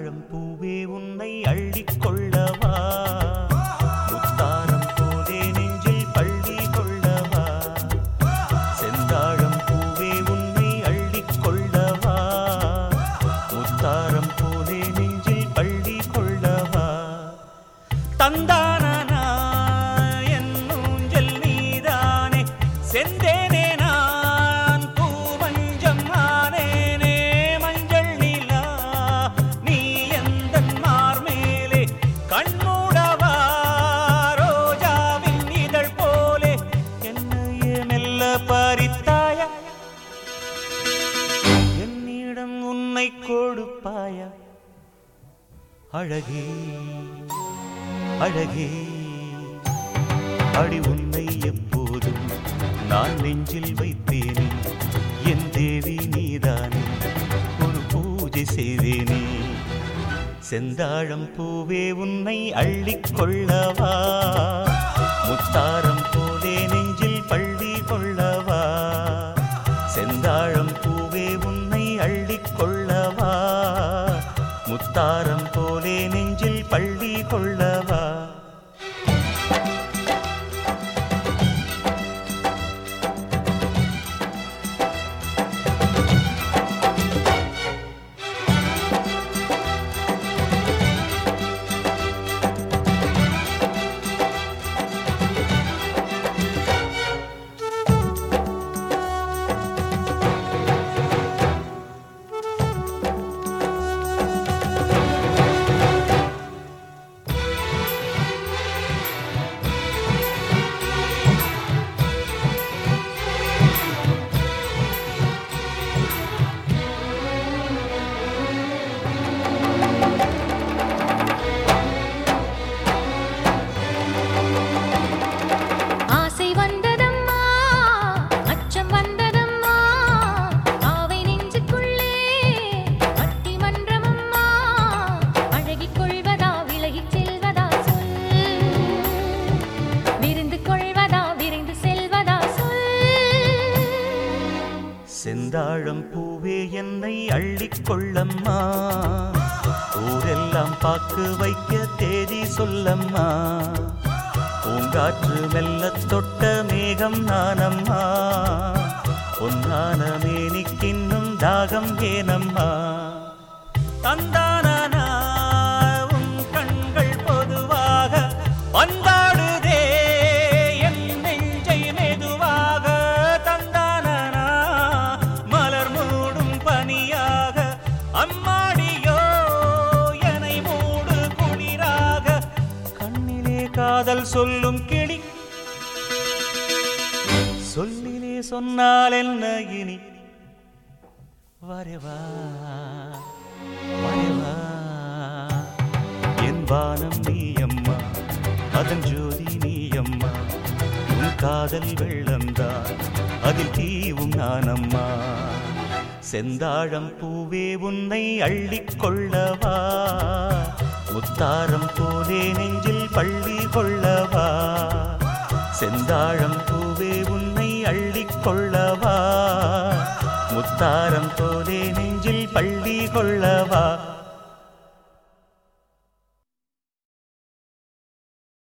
செந்தாழம் பூவே உன்னை அள்ளிக் கொள்ளவா முத்தாரம் போலே நெஞ்சில் பள்ளி கொள்ளவா செந்தாழம் பூவே உன்னை அள்ளிக் கொள்ளவா முத்தாரம் போலே நெஞ்சில் பள்ளி கொள்ளவா தந்தானா என் ஊஞ்சல் நீதானே செந்தேனே நான் பூமஞ்சம் ஆனேனே மஞ்சள் நிலா நீ எந்த மார்மேலே கண்மூடவா ரோஜாவின் இதழ் போலே என்னையே மெல்ல பறித்தாயா என்னிடம் உன்னை கொடுப்பாயா அழகே அழகே அடி உன்னை எப்போதும் நான் நெஞ்சில் வைத்தேனே என் தேவி நீதானே ஒரு பூஜை செய்தேனே செந்தாழம் பூவே உன்னை அள்ளிக் கொள்ளவா முத்தாரம் போலே நெஞ்சில் பள்ளி கொள்ளவா செந்தாழம் பூவே உன்னை அள்ளிக் கொள்ளவா முத்தாரம் போலே நெஞ்சில் பள்ளி கொள்ளவா ஆசை வந்ததம்மா அச்சம் வந்ததம்மா ஆவை நெஞ்சுக்குள்ளே அட்டி மன்றமம்மா அழகிக் கொள்வதா விலகிச் செல்வதா சொல் விருந்து கொள்வதா விரைந்து செல்வதா சொல் செந்தாழம் பூவே என்னை அள்ளிக் கொள்ளம்மா ஊரெல்லாம் பாக்கு வைக்க தேதி சொல்லம்மா பூங்காற்று மெல்லத் தொட்ட மேகம் நானம்மா பொன்னான மேனிக்கின்னும் தாகம் ஏனம்மா தந்தானா உன் கண்கள் பொதுவாக வந்தாடுதே என் நெஞ்சை மெதுவாக தந்தானா மலர் மூடும் பனியாக அம்மாடியோ என்னை மூடு குளிராக கண்ணிலே காதல் சொல்லும் கிளி சொல்லிலே சொன்னால் என்ன இனி வரவா வரவா என் வானம் நீ அம்மா அதன் ஜோதி நீ அம்மா உன் காதல் வெள்ளம்தான் அதில் தீவும் நான் அம்மா செந்தாழம் பூவே உன்னை அள்ளிக் கொள்ளவா முத்தாரம் போலே நெஞ்சில் பள்ளி கொள்ளவா செந்தாழம் பூவே உன்னை அள்ளிக் கொள்ளவா முத்தாரம் போலே நெஞ்சில் பள்ளி கொள்ளவா